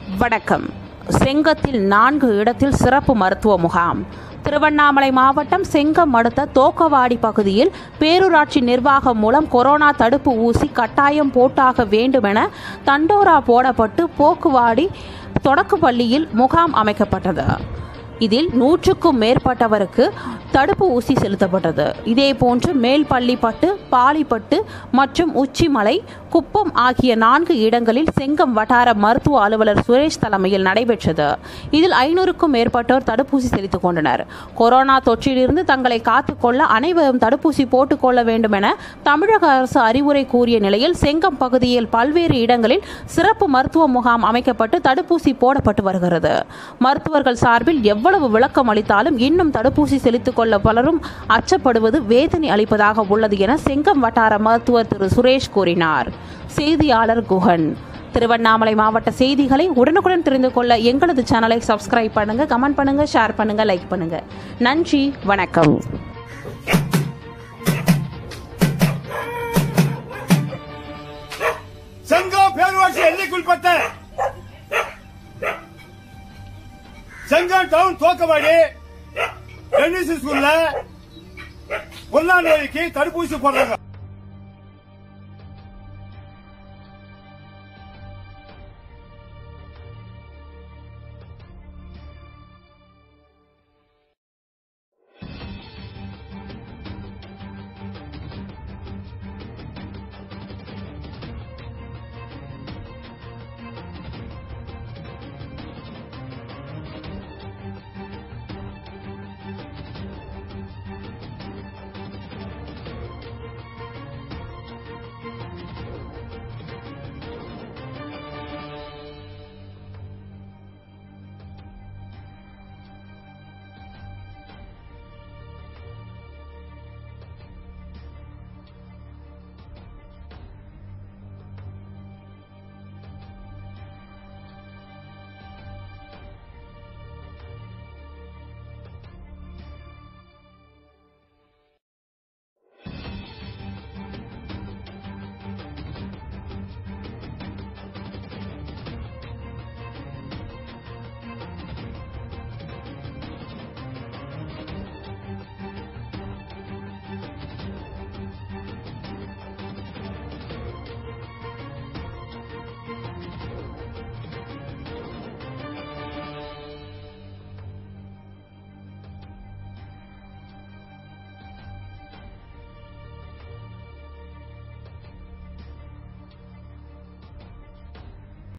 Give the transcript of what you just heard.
வணக்கம் செங்கத்தில் நான்கு இடத்தில் சிறப்பு மருத்துவ முகாம் திருவண்ணாமலை மாவட்டம் செங்கம் அடுத்த தோக்கவாடி பகுதியில் பேரூராட்சி நிர்வாகம் மூலம் கொரோனா தடுப்பு ஊசி கட்டாயம் போட்டாக வேண்டுமென தண்டோரா போடப்பட்டு போக்குவாடி தொடக்கப்பள்ளியில் முகாம் அமைக்கப்பட்டது இதில் நூற்றுக்கும் மேற்பட்டவருக்கு தடுப்பு ஊசி செலுத்தப்பட்டது இதேபோன்று மேல்பள்ளிப்பட்டு பாலிப்பட்டு மற்றும் உச்சிமலை குப்பம் ஆகிய நான்கு இடங்களில் செங்கம் வட்டார மருத்துவ அலுவலர் சுரேஷ் தலைமையில் நடைபெற்றது இதில் ஐநூறுக்கும் மேற்பட்டோர் தடுப்பூசி செலுத்திக் கொண்டனர் கொரோனா தொற்றிலிருந்து தங்களை காத்துக்கொள்ள அனைவரும் தடுப்பூசி போட்டுக்கொள்ள வேண்டும் என தமிழக அரசு அறிவுரை கூறிய நிலையில் செங்கம் பகுதியில் பல்வேறு இடங்களில் சிறப்பு மருத்துவ முகாம் அமைக்கப்பட்டு தடுப்பூசி போடப்பட்டு வருகிறது மருத்துவர்கள் சார்பில் எவ்வளவு விளக்கம் அளித்தாலும் இன்னும் தடுப்பூசி செலுத்திக் கொள்ள பலரும் அச்சப்படுவது வேதனை அளிப்பதாக உள்ளது என செங்கம் வட்டார மருத்துவர் திரு சுரேஷ் கூறினார் செய்தியாளர் குஹன் திருவண்ணாமலை மாவட்ட செய்திகளை உடனுக்குடன் தெரிந்து கொள்ள எங்களது சேனலை சப்ஸ்கிரைப் பண்ணுங்க கமெண்ட் பண்ணுங்க ஷேர் பண்ணுங்க லைக் பண்ணுங்க நன்றி வணக்கம் சங்கம் பேரூராட்சி எல்லைக்குள்பட்ட செங்கம் டவுன் தோக்கவாடி என்எஸ்சி ஸ்கூல்ல ஒன்னாம் தேதிக்கு தடுப்பூசி போடுறாங்க